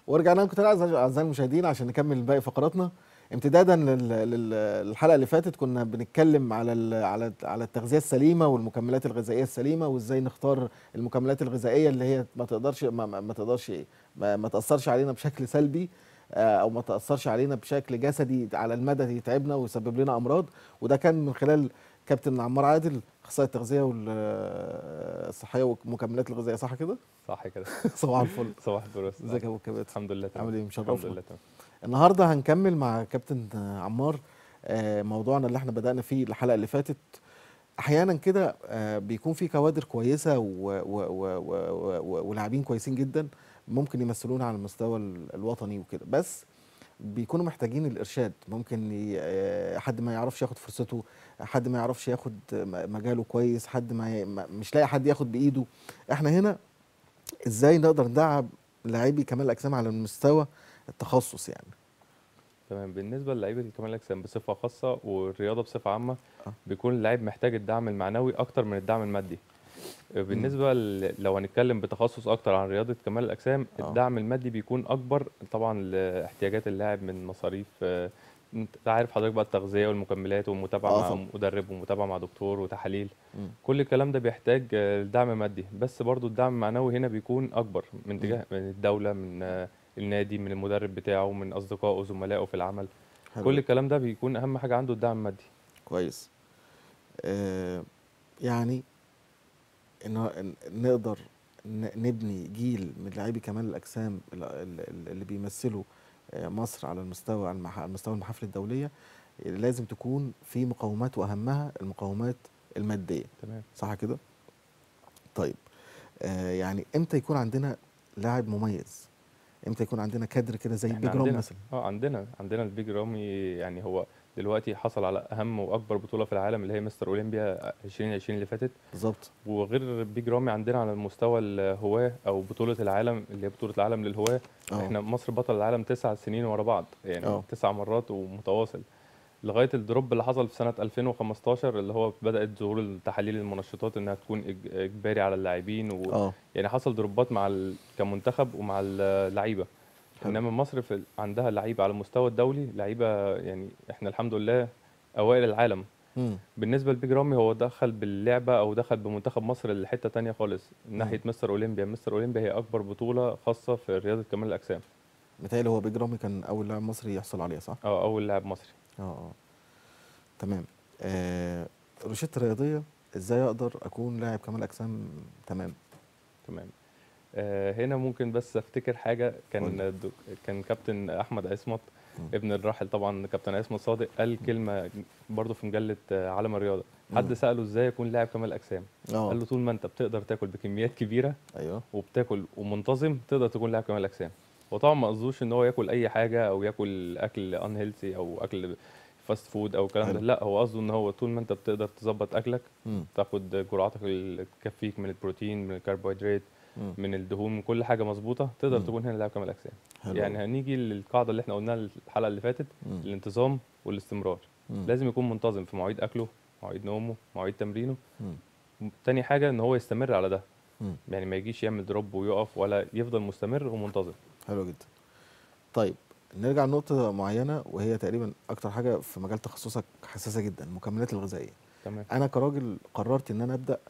ورجعنا لكم تاني أعزائي أعزائي المشاهدين عشان نكمل باقي فقراتنا امتدادا لل- لل- للحلقه اللي فاتت كنا بنتكلم على ال- على على التغذيه السليمه والمكملات الغذائيه السليمه وازاي نختار المكملات الغذائيه اللي هي ما تقدرش ما, ما ما تقدرش ايه ما, ما تاثرش علينا بشكل سلبي آه، او ما تاثرش علينا بشكل جسدي على المدى يتعبنا ويسبب لنا امراض وده كان من خلال كابتن عمار عادل اخصائي التغذيه والصحيه والمكملات الغذائيه صح كده؟ صح كده صباح الفل صباح الفل ازيك يا ابو كبات الحمد لله تمام عامل ايه الحمد مشرفنا لله تمام النهارده هنكمل مع كابتن عمار آه، موضوعنا اللي احنا بدأنا فيه الحلقة اللي فاتت احيانا كده آه، بيكون في كوادر كويسة و- و- و- و- و- ولاعبين كويسين جدا ممكن يمثلونا على المستوى ال- الوطني وكده بس بيكونوا محتاجين الارشاد ممكن ي- آه، حد ما يعرفش ياخد فرصته حد ما يعرفش ياخد م- مجاله كويس حد ما ي- ما- مش لاقي حد ياخد بايده احنا هنا ازاي نقدر ندعم لاعبي كمال الاجسام على المستوى التخصص يعني تمام بالنسبه للعيبه كمال الاجسام بصفه خاصه والرياضه بصفه عامه آه. بيكون اللاعب محتاج الدعم المعنوي اكتر من الدعم المادي بالنسبه ل- لو هنتكلم بتخصص اكتر عن رياضه كمال الاجسام آه. الدعم المادي بيكون اكبر طبعا لاحتياجات اللاعب من مصاريف آه، انت عارف حضرتك بقى التغذيه والمكملات والمتابعه آه مع طبعا. مدرب ومتابعه مع دكتور وتحاليل مم. كل الكلام ده بيحتاج آه، دعم مادي بس برضو الدعم المعنوي هنا بيكون اكبر من تجاه من الدوله من آه، النادي من المدرب بتاعه من اصدقائه زملائه في العمل حلو كل جدا. الكلام ده بيكون اهم حاجه عنده الدعم المادي كويس آه يعني إن إن- نقدر ن- نبني جيل من لاعبي كمال الاجسام ال- ال- اللي بيمثلوا آه، مصر على المستوى على المح- على مستوى المحافل الدوليه لازم تكون في مقومات واهمها المقومات الماديه تمام صح كده طيب آه يعني امتى يكون عندنا لاعب مميز امتى يكون عندنا كادر كده زي احنا بيج رام عندنا مثلا اه عندنا عندنا البيج رامي يعني هو دلوقتي حصل على اهم واكبر بطوله في العالم اللي هي مستر اولمبيا 2020 اللي فاتت بالظبط وغير بيج رامي عندنا على المستوى الهواه او بطوله العالم اللي هي بطوله العالم للهواه اه احنا مصر بطل العالم تسع سنين ورا بعض يعني اه. تسع مرات ومتواصل لغايه الدروب اللي حصل في سنه 2015 اللي هو بدات ظهور التحاليل المنشطات انها تكون إج- اجباري على اللاعبين و... اه يعني حصل دروبات مع ال... كمنتخب ومع اللعيبه حلو. انما مصر في... عندها لعيبه على المستوى الدولي لعيبه يعني احنا الحمد لله اوائل العالم مم. بالنسبه لبيج رامي هو دخل باللعبه او دخل بمنتخب مصر لحته تانية خالص من ناحيه مستر اولمبيا مستر اولمبيا هي اكبر بطوله خاصه في رياضه كمال الاجسام متهيألي هو بيج رامي كان اول لاعب مصري يحصل عليها صح؟ اه اول لاعب مصري اه اه تمام آه روشته رياضيه ازاي اقدر اكون لاعب كمال اجسام تمام تمام آه هنا ممكن بس افتكر حاجه قول. كان الدك... كان كابتن احمد عصمت مم. ابن الراحل طبعا كابتن عصمت صادق قال كلمه برضه في مجله آه، عالم الرياضه مم. حد ساله ازاي يكون لاعب كمال اجسام اه قال له طول ما انت بتقدر تاكل بكميات كبيره ايوه وبتاكل ومنتظم تقدر تكون لاعب كمال اجسام هو طبعا ما قصدوش ان هو ياكل اي حاجه او ياكل اكل ان هيلثي او اكل فاست فود او الكلام ده حلو. لا هو قصده ان هو طول ما انت بتقدر تظبط اكلك مم. تاخد جرعاتك اللي تكفيك من البروتين من الكربوهيدرات مم. من الدهون من كل حاجه مظبوطه تقدر مم. تكون هنا لاعب كمال اجسام حلو يعني هنيجي للقاعده اللي احنا قلناها الحلقه اللي فاتت مم. الانتظام والاستمرار مم. لازم يكون منتظم في مواعيد اكله مواعيد نومه مواعيد تمرينه مم. تاني حاجه ان هو يستمر على ده مم. يعني ما يجيش يعمل دروب ويقف ولا يفضل مستمر ومنتظم حلو جدا طيب نرجع لنقطة معينة وهي تقريبا أكتر حاجة في مجال تخصصك حساسة جدا المكملات الغذائية تمام أنا كراجل قررت إن أنا أبدأ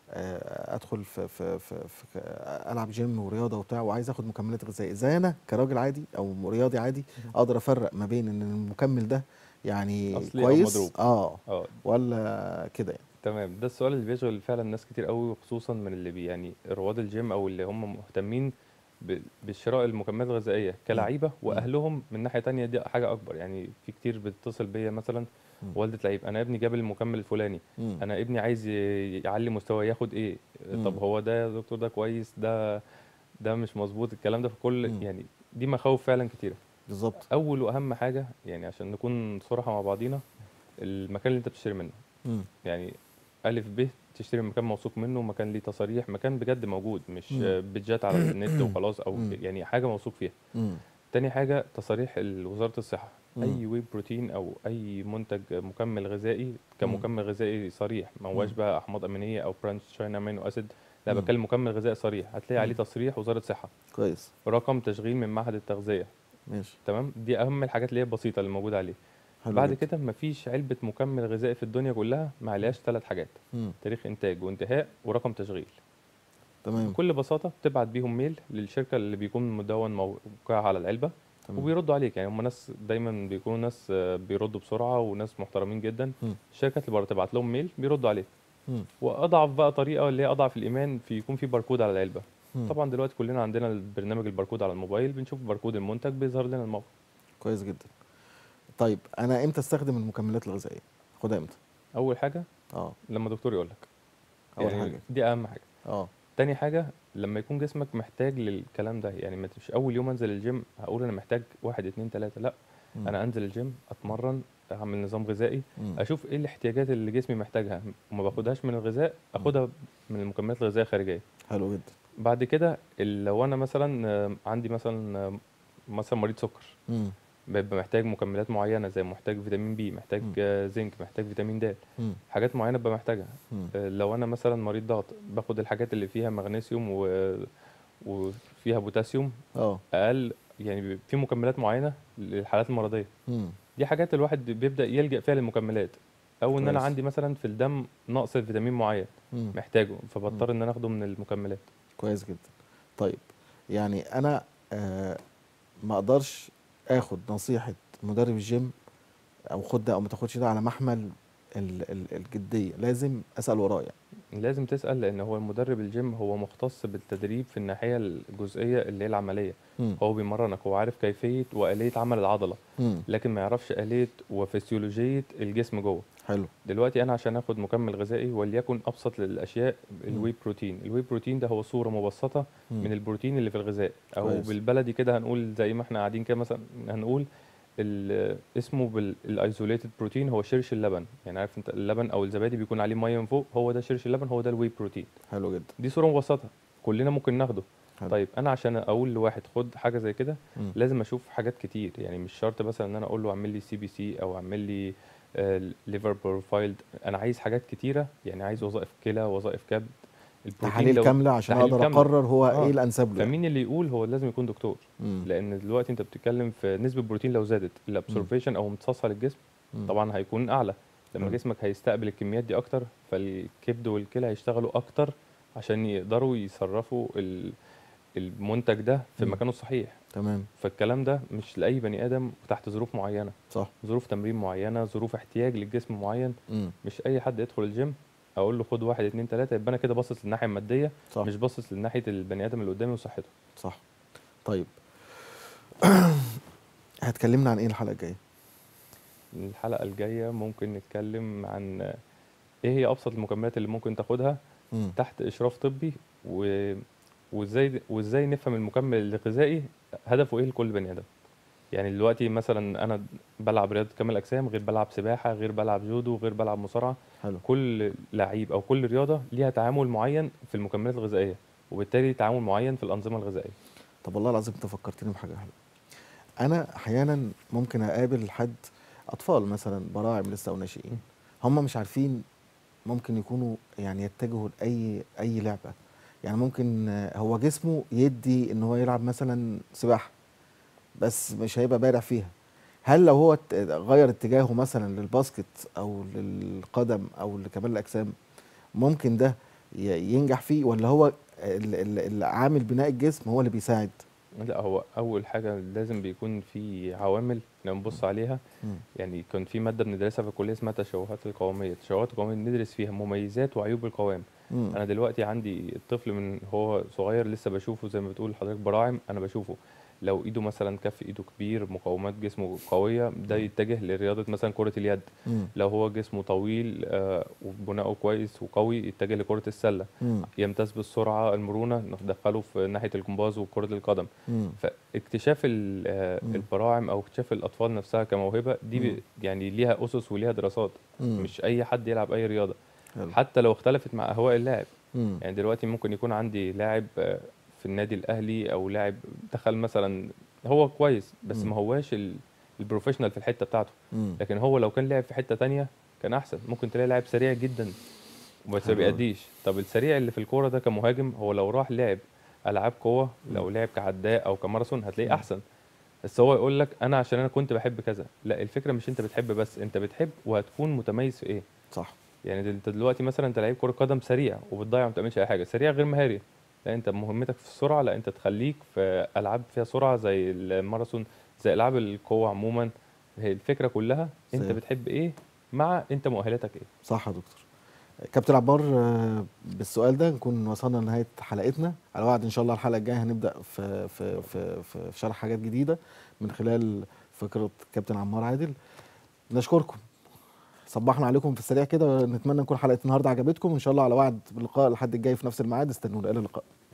آه، أدخل في, في, في, في ألعب جيم ورياضة وبتاع وعايز آخد مكملات غذائية إزاي أنا كراجل عادي أو رياضي عادي أقدر أفرق ما بين إن المكمل ده يعني أصلي أو كويس مضروب. اه اه ولا كده يعني تمام ده السؤال اللي بيشغل فعلا ناس كتير قوي وخصوصا من اللي بي يعني رواد الجيم او اللي هم مهتمين ب- بشراء المكملات الغذائيه كلعيبه واهلهم من ناحيه تانية دي حاجه اكبر يعني في كتير بتتصل بيا مثلا مم. والده لعيب انا ابني جاب المكمل الفلاني مم. انا ابني عايز ي- يعلي مستواه ياخد ايه مم. طب هو ده يا دكتور ده كويس ده ده مش مظبوط الكلام ده في كل مم. يعني دي مخاوف فعلا كتيره بالظبط اول واهم حاجه يعني عشان نكون صراحه مع بعضينا المكان اللي انت بتشتري منه مم. يعني الف ب تشتري من مكان موثوق منه مكان ليه تصاريح مكان بجد موجود مش مم. آه، بيتجات على النت وخلاص او مم. يعني حاجه موثوق فيها مم. تاني حاجه تصاريح ال- وزاره الصحه مم. اي واي بروتين او اي منتج مكمل غذائي كمكمل غذائي صريح ما هواش مم. بقى احماض امينيه او برانش شاين امينو اسيد لا مم. بتكلم مكمل غذائي صريح هتلاقي عليه مم. تصريح وزاره صحه كويس رقم تشغيل من معهد التغذيه ماشي تمام دي اهم الحاجات اللي هي البسيطه اللي موجوده عليه حلو بعد جدا. كده مفيش علبه مكمل غذائي في الدنيا كلها ما عليهاش ثلاث حاجات مم. تاريخ انتاج وانتهاء ورقم تشغيل تمام بكل بساطه بتبعت بيهم ميل للشركه اللي بيكون مدون موقعها على العلبه تمام وبيردوا عليك يعني هم ناس دايما بيكونوا ناس آه، بيردوا بسرعه وناس محترمين جدا مم. الشركات اللي بره تبعت لهم ميل بيردوا عليك مم. واضعف بقى طريقه اللي هي اضعف الايمان في يكون في باركود على العلبه مم. طبعا دلوقتي كلنا عندنا البرنامج الباركود على الموبايل بنشوف باركود المنتج بيظهر لنا الموقع كويس جدا طيب انا امتى استخدم المكملات الغذائيه خدها امتى اول حاجه اه لما دكتور يقول لك اول يعني حاجه دي اهم حاجه اه تاني حاجه لما يكون جسمك محتاج للكلام ده يعني ما مش اول يوم انزل الجيم هقول انا محتاج واحد اتنين تلاته لا مم. انا انزل الجيم اتمرن اعمل نظام غذائي مم. اشوف ايه الاحتياجات اللي جسمي محتاجها وما باخدهاش من الغذاء اخدها من المكملات الغذائيه الخارجيه حلو جدا بعد كده ال- لو انا مثلا آه، عندي مثلا آه، مثلا مريض سكر مم. بيبقى محتاج مكملات معينه زي محتاج فيتامين بي محتاج مم. آه، زنك محتاج فيتامين د مم. حاجات معينه ببقى محتاجها مم. آه، لو انا مثلا مريض ضغط باخد الحاجات اللي فيها مغنيسيوم و... وفيها بوتاسيوم اه اقل يعني بي- في مكملات معينه للحالات المرضيه مم. دي حاجات الواحد بيبدا يلجا فيها للمكملات او ان انا كويس. عندي مثلا في الدم نقص فيتامين معين مم. محتاجه فبضطر ان انا اخده من المكملات كويس جدا طيب يعني انا آه ما اقدرش اخد نصيحه مدرب الجيم او خد ده او ما تاخدش ده على محمل ال ال الجديه لازم اسال وراه يعني لازم تسال لان هو المدرب الجيم هو مختص بالتدريب في الناحيه الجزئيه اللي هي العمليه مم. هو بيمرنك هو عارف كيفيه واليه عمل العضله مم. لكن ما يعرفش اليه وفسيولوجيه الجسم جوه حلو دلوقتي انا عشان اخد مكمل غذائي وليكن ابسط للاشياء الواي بروتين الواي بروتين ده هو صوره مبسطه مم. من البروتين اللي في الغذاء او كويس. بالبلدي كده هنقول زي ما احنا قاعدين كده مثلا هنقول ال- اسمه بالايزوليتد بروتين هو شرش اللبن يعني عارف انت اللبن او الزبادي بيكون عليه ميه من فوق هو ده شرش اللبن هو ده الواي بروتين حلو جدا دي صوره مبسطه كلنا ممكن ناخده حلو. طيب انا عشان اقول لواحد خد حاجه زي كده مم. لازم اشوف حاجات كتير يعني مش شرط مثلا ان انا اقول له اعمل لي سي بي سي او اعمل لي ليفر بروفايلد انا عايز حاجات كتيره يعني عايز وظائف كلى وظائف كبد البروتين تحاليل لو- كامله عشان تحاليل اقدر كاملة. اقرر هو آه. ايه الانسب له يعني. فمين اللي يقول هو لازم يكون دكتور مم. لان دلوقتي انت بتتكلم في نسبه بروتين لو زادت الابسوربيشن او امتصاصها للجسم مم. طبعا هيكون اعلى لما حلو. جسمك هيستقبل الكميات دي اكتر فالكبد والكلى هيشتغلوا اكتر عشان يقدروا يصرفوا ال- المنتج ده في مم. مكانه الصحيح تمام فالكلام ده مش لاي بني ادم تحت ظروف معينه صح ظروف تمرين معينه ظروف احتياج للجسم معين مم. مش اي حد يدخل الجيم اقول له خد واحد اتنين تلاته يبقى انا كده باصص للناحيه الماديه صح مش باصص لناحيه البني ادم اللي قدامي وصحته صح طيب هتكلمنا عن ايه الحلقه الجايه الحلقه الجايه ممكن نتكلم عن ايه هي ابسط المكملات اللي ممكن تاخدها مم. تحت اشراف طبي و... وازاي وازاي نفهم المكمل الغذائي هدفه ايه لكل بني ادم يعني دلوقتي مثلا انا بلعب رياضه كمال اجسام غير بلعب سباحه غير بلعب جودو غير بلعب مصارعه حلو كل لعيب او كل رياضه ليها تعامل معين في المكملات الغذائيه وبالتالي تعامل معين في الانظمه الغذائيه طب والله العظيم انت فكرتني بحاجه حلوه انا احيانا ممكن اقابل حد اطفال مثلا براعم لسه او ناشئين هم مش عارفين ممكن يكونوا يعني يتجهوا لاي اي لعبه يعني ممكن آه، هو جسمه يدي ان هو يلعب مثلا سباحه بس مش هيبقى بارع فيها هل لو هو ات- غير اتجاهه مثلا للباسكت او للقدم او لكمال الاجسام ممكن ده ي- ينجح فيه ولا هو ال- ال- العامل بناء الجسم هو اللي بيساعد لا هو اول حاجه لازم بيكون في عوامل نبص عليها مم. يعني كان في ماده بندرسها في الكليه اسمها تشوهات القواميه التشوهات القواميه ندرس فيها مميزات وعيوب القوام مم. انا دلوقتي عندي الطفل من هو صغير لسه بشوفه زي ما بتقول حضرتك براعم انا بشوفه لو ايده مثلا كف ايده كبير مقاومات جسمه قويه ده يتجه لرياضه مثلا كره اليد مم. لو هو جسمه طويل آه، وبناؤه كويس وقوي يتجه لكره السله مم. يمتاز بالسرعه المرونه ندخله في ناحيه الجمباز وكره القدم مم. فاكتشاف ال- آه، مم. البراعم او اكتشاف الاطفال نفسها كموهبه دي مم. ب- يعني ليها اسس وليها دراسات مم. مش اي حد يلعب اي رياضه حلو. حتى لو اختلفت مع اهواء اللاعب مم. يعني دلوقتي ممكن يكون عندي لاعب آه، في النادي الاهلي او لاعب دخل مثلا هو كويس بس مم. ما هواش ال- البروفيشنال في الحته بتاعته مم. لكن هو لو كان لعب في حته تانية كان احسن ممكن تلاقي لاعب سريع جدا بس حلو ما أوي. بيأديش طب السريع اللي في الكوره ده كمهاجم هو لو راح لعب العاب قوه لو لعب كعداء او كماراثون هتلاقيه مم. احسن بس هو يقول لك انا عشان انا كنت بحب كذا لا الفكره مش انت بتحب بس انت بتحب وهتكون متميز في ايه صح يعني دل- انت دلوقتي مثلا انت لعيب كره قدم سريع وبتضيع وما بتعملش اي حاجه سريع غير مهاري لا انت مهمتك في السرعه لا انت تخليك في العاب فيها سرعه زي الماراثون زي العاب القوه عموما هي الفكره كلها انت زي- بتحب ايه مع انت مؤهلاتك ايه صح يا دكتور كابتن عمار آه، بالسؤال ده نكون وصلنا لنهايه حلقتنا على وعد ان شاء الله الحلقه الجايه هنبدا في في في في, في شرح حاجات جديده من خلال فكره كابتن عمار عادل نشكركم صبحنا عليكم في السريع كده نتمنى نكون حلقه النهارده عجبتكم ان شاء الله على وعد باللقاء الحد الجاي في نفس الميعاد استنونا الى اللقاء